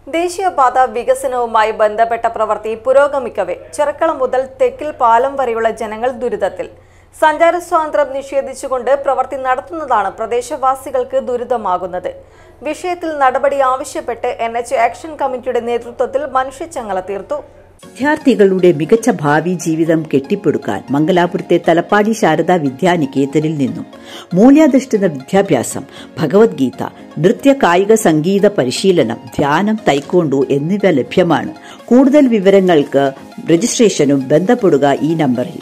ദേശീയപാത വികസനവുമായി ബന്ധപ്പെട്ട പ്രവൃത്തി പുരോഗമിക്കവേ ചെറുക്കളം മുതൽ തെക്കിൽ പാലം വരെയുള്ള ജനങ്ങൾ ദുരിതത്തിൽ സഞ്ചാര സ്വാതന്ത്ര്യം നിഷേധിച്ചുകൊണ്ട് പ്രവൃത്തി നടത്തുന്നതാണ് പ്രദേശവാസികൾക്ക് ദുരിതമാകുന്നത് വിഷയത്തിൽ നടപടി ആവശ്യപ്പെട്ട് എൻ എച്ച് ആക്ഷൻ കമ്മിറ്റിയുടെ നേതൃത്വത്തിൽ മനുഷ്യച്ചങ്ങല തീർത്തു വിദ്യാർത്ഥികളുടെ മികച്ച ഭാവി ജീവിതം കെട്ടിപ്പടുക്കാൻ മംഗലാപുരത്തെ തലപ്പാടി ശാരദാ വിദ്യാനികേതനിൽ നിന്നും മൂല്യാധിഷ്ഠിത വിദ്യാഭ്യാസം ഭഗവത്ഗീത നൃത്യ കായിക സംഗീത പരിശീലനം ധ്യാനം തൈക്കോണ്ടു എന്നിവ ലഭ്യമാണ് കൂടുതൽ വിവരങ്ങൾക്ക് രജിസ്ട്രേഷനും ബന്ധപ്പെടുക ഈ നമ്പറിൽ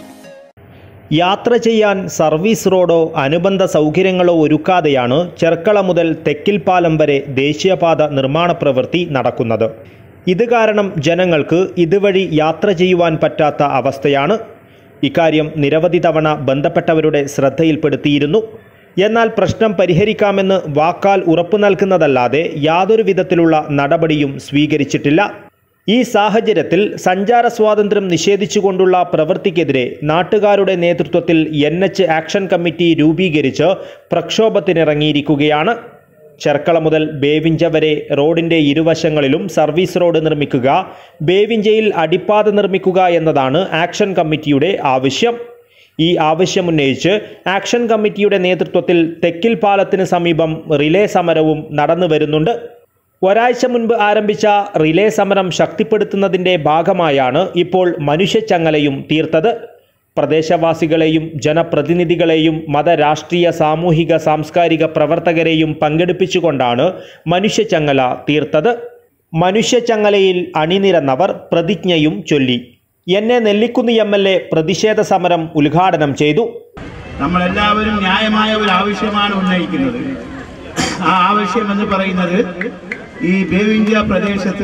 യാത്ര ചെയ്യാൻ സർവീസ് റോഡോ അനുബന്ധ സൗകര്യങ്ങളോ ഒരുക്കാതെയാണ് ചെർക്കള മുതൽ തെക്കിൽപ്പാലം വരെ ദേശീയപാത നിർമ്മാണ പ്രവൃത്തി നടക്കുന്നത് ഇത് കാരണം ജനങ്ങൾക്ക് ഇതുവഴി യാത്ര ചെയ്യുവാൻ പറ്റാത്ത അവസ്ഥയാണ് ഇക്കാര്യം നിരവധി തവണ ബന്ധപ്പെട്ടവരുടെ ശ്രദ്ധയിൽപ്പെടുത്തിയിരുന്നു എന്നാൽ പ്രശ്നം പരിഹരിക്കാമെന്ന് വാക്കാൽ ഉറപ്പു നൽകുന്നതല്ലാതെ യാതൊരു വിധത്തിലുള്ള നടപടിയും സ്വീകരിച്ചിട്ടില്ല ഈ സാഹചര്യത്തിൽ സഞ്ചാര സ്വാതന്ത്ര്യം നിഷേധിച്ചുകൊണ്ടുള്ള പ്രവൃത്തിക്കെതിരെ നാട്ടുകാരുടെ നേതൃത്വത്തിൽ എൻ എച്ച് ആക്ഷൻ കമ്മിറ്റി രൂപീകരിച്ച് പ്രക്ഷോഭത്തിനിറങ്ങിയിരിക്കുകയാണ് ചെർക്കള മുതൽ ബേവിഞ്ച വരെ റോഡിന്റെ ഇരുവശങ്ങളിലും സർവീസ് റോഡ് നിർമ്മിക്കുക ബേവിഞ്ചയിൽ അടിപ്പാത നിർമ്മിക്കുക എന്നതാണ് ആക്ഷൻ കമ്മിറ്റിയുടെ ആവശ്യം ഈ ആവശ്യമുന്നയിച്ച് ആക്ഷൻ കമ്മിറ്റിയുടെ നേതൃത്വത്തിൽ തെക്കിൽ പാലത്തിന് സമീപം റിലേ സമരവും നടന്നു വരുന്നുണ്ട് ഒരാഴ്ച മുൻപ് ആരംഭിച്ച റിലേ സമരം ശക്തിപ്പെടുത്തുന്നതിൻ്റെ ഭാഗമായാണ് ഇപ്പോൾ മനുഷ്യച്ചങ്ങലയും തീർത്തത് പ്രദേശവാസികളെയും ജനപ്രതിനിധികളെയും മത രാഷ്ട്രീയ സാമൂഹിക സാംസ്കാരിക പ്രവർത്തകരെയും പങ്കെടുപ്പിച്ചുകൊണ്ടാണ് മനുഷ്യച്ചങ്ങല തീർത്തത് മനുഷ്യച്ചങ്ങലയിൽ അണിനിരന്നവർ പ്രതിജ്ഞയും ചൊല്ലി എന്നെ നെല്ലിക്കുന്ന് എം എൽ എ പ്രതിഷേധ സമരം ഉദ്ഘാടനം ചെയ്തു നമ്മളെല്ലാവരും ന്യായമായ ഒരു ആവശ്യമാണ് ഉന്നയിക്കുന്നത് ആ ആവശ്യം എന്ന് പറയുന്നത് ഈ ബേവിഞ്ച പ്രദേശത്ത്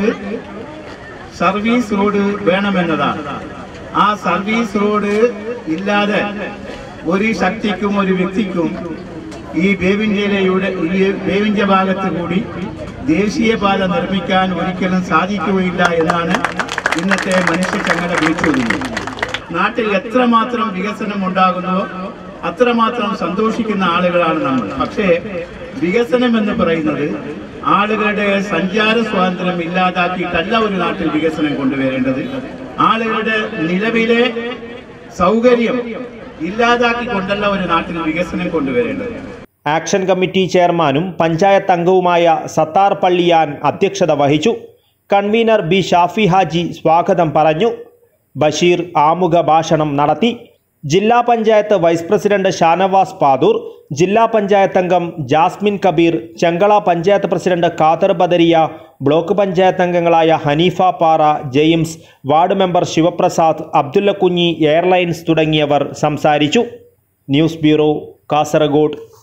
സർവീസ് റോഡ് വേണമെന്നതാണ് ആ സർവീസ് റോഡ് ഇല്ലാതെ ഒരു ശക്തിക്കും ഒരു വ്യക്തിക്കും ഈ ബേവിഞ്ചയിലൂടെ ഈ ബേവിഞ്ച ഭാഗത്ത് കൂടി ദേശീയപാത നിർമ്മിക്കാൻ ഒരിക്കലും സാധിക്കുകയില്ല എന്നാണ് ഇന്നത്തെ മനുഷ്യ ചങ്ങല വിളിച്ചൊതുങ്ങി നാട്ടിൽ എത്രമാത്രം വികസനം ഉണ്ടാകുന്നുവോ അത്രമാത്രം സന്തോഷിക്കുന്ന ആളുകളാണ് നമ്മൾ പക്ഷേ വികസനം എന്ന് പറയുന്നത് ആളുകളുടെ സഞ്ചാര സ്വാതന്ത്ര്യം ഇല്ലാതാക്കിയിട്ടല്ല ഒരു നാട്ടിൽ വികസനം കൊണ്ടുവരേണ്ടത് ആളുകളുടെ നിലവിലെ സൗകര്യം ഇല്ലാതാക്കിക്കൊണ്ടല്ല ഒരു നാട്ടിൽ വികസനം കൊണ്ടുവരേണ്ടത് ആക്ഷൻ കമ്മിറ്റി ചെയർമാനും പഞ്ചായത്ത് അംഗവുമായ സത്താർ പള്ളിയാൻ അധ്യക്ഷത വഹിച്ചു കൺവീനർ ബി ഷാഫി ഹാജി സ്വാഗതം പറഞ്ഞു ബഷീർ ആമുഖ ഭാഷണം നടത്തി ജില്ലാ പഞ്ചായത്ത് വൈസ് പ്രസിഡന്റ് ഷാനവാസ് പാദൂർ ജില്ലാ പഞ്ചായത്ത് അംഗം ജാസ്മിൻ കബീർ ചെങ്കള പഞ്ചായത്ത് പ്രസിഡന്റ് ഖാദർ ബദരിയ ബ്ലോക്ക് പഞ്ചായത്ത് അംഗങ്ങളായ Haneefa Para James ward member Shivaprasad Abdulla Kunhi airlines തുടങ്ങിയവർ സംസാരിച്ചു ന്യൂസ് ബ്യൂറോ കാസർഗോഡ്